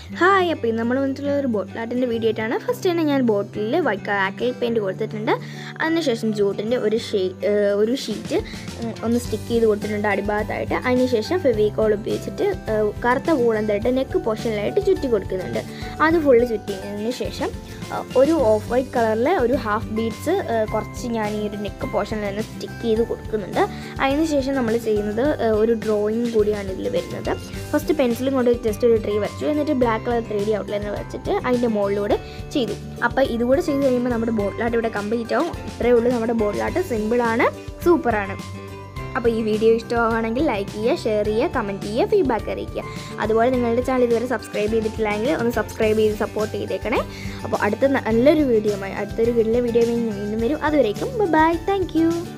hi അപ്പോൾ ഇന്ന് നമ്മൾ വന്നിട്ടുള്ള ഒരു ബോട്ടിൽ ആർട്ടിൻ്റെ വീഡിയോ ആയിട്ടാണ് ഫസ്റ്റ് തന്നെ ഞാൻ ബോട്ടിലിൽ വൈറ്റ് ആക്കിൽ പെയിൻറ്റ് കൊടുത്തിട്ടുണ്ട് അതിനുശേഷം ജൂട്ടിൻ്റെ ഒരു ഷീ ഒരു ഷീറ്റ് ഒന്ന് സ്റ്റിക്ക് ചെയ്ത് കൊടുത്തിട്ടുണ്ട് അടിഭാഗത്തായിട്ട് അതിനുശേഷം ഫെവിക്കോൾ ഉപയോഗിച്ചിട്ട് ഏഹ്, കറുത്ത കൂടന്തായിട്ട് നെക്ക് പോർഷനിലായിട്ട് ചുറ്റി കൊടുക്കുന്നുണ്ട് അത് ഫുള്ള് ചുറ്റിയതിന് ശേഷം ഏഹ്, ഒരു ഓഫ് വൈറ്റ് കളറിലെ ഒരു ഹാഫ് ബീഡ്സ് കുറച്ച് ഞാൻ ഈ ഒരു നെക്ക് പോർഷനിൽ തന്നെ സ്റ്റിക്ക് ചെയ്ത് കൊടുക്കുന്നുണ്ട് അതിനുശേഷം നമ്മൾ ചെയ്യുന്നത് ഏഹ്, ഒരു ഡ്രോയിങ് കൂടിയാണ് ഇതിൽ വരുന്നത് ഫസ്റ്റ് പെൻസിലും കൊണ്ട് ജസ്റ്റ് ഒരു ട്രീ വരച്ചു എന്നിട്ട് black colour three D outliner വെച്ചിട്ട് അതിൻ്റെ മുകളിലൂടെ ചെയ്തു അപ്പോൾ ഇതുകൂടെ ചെയ്ത് കഴിയുമ്പോൾ നമ്മുടെ ബോട്ടിലാട്ട് ഇവിടെ കംപ്ലീറ്റ് ആവും ഇത്രയേ ഉള്ളൂ നമ്മുടെ ബോട്ടിലാട്ട് സിമ്പിളാണ് സൂപ്പറാണ് അപ്പോൾ ഈ വീഡിയോ ഇഷ്ടമാവുകയാണെങ്കിൽ ലൈക്ക് ചെയ്യുക ഷെയർ ചെയ്യുക കമൻറ്റ് ചെയ്യുക ഫീഡ്ബാക്ക് അറിയിക്കുക അതുപോലെ നിങ്ങളുടെ ചാനൽ ഇതുവരെ സബ്സ്ക്രൈബ് ചെയ്തിട്ടില്ലെങ്കിൽ ഒന്ന് സബ്സ്ക്രൈബ് ചെയ്ത് സപ്പോർട്ട് ചെയ്തേക്കണേ അപ്പോൾ അടുത്ത നല്ലൊരു വീഡിയോ അടുത്തൊരു വീട്ടിലെ വീഡിയോ വീണ്ടും വരും അതുവരേക്കും ബൈ താങ്ക് യു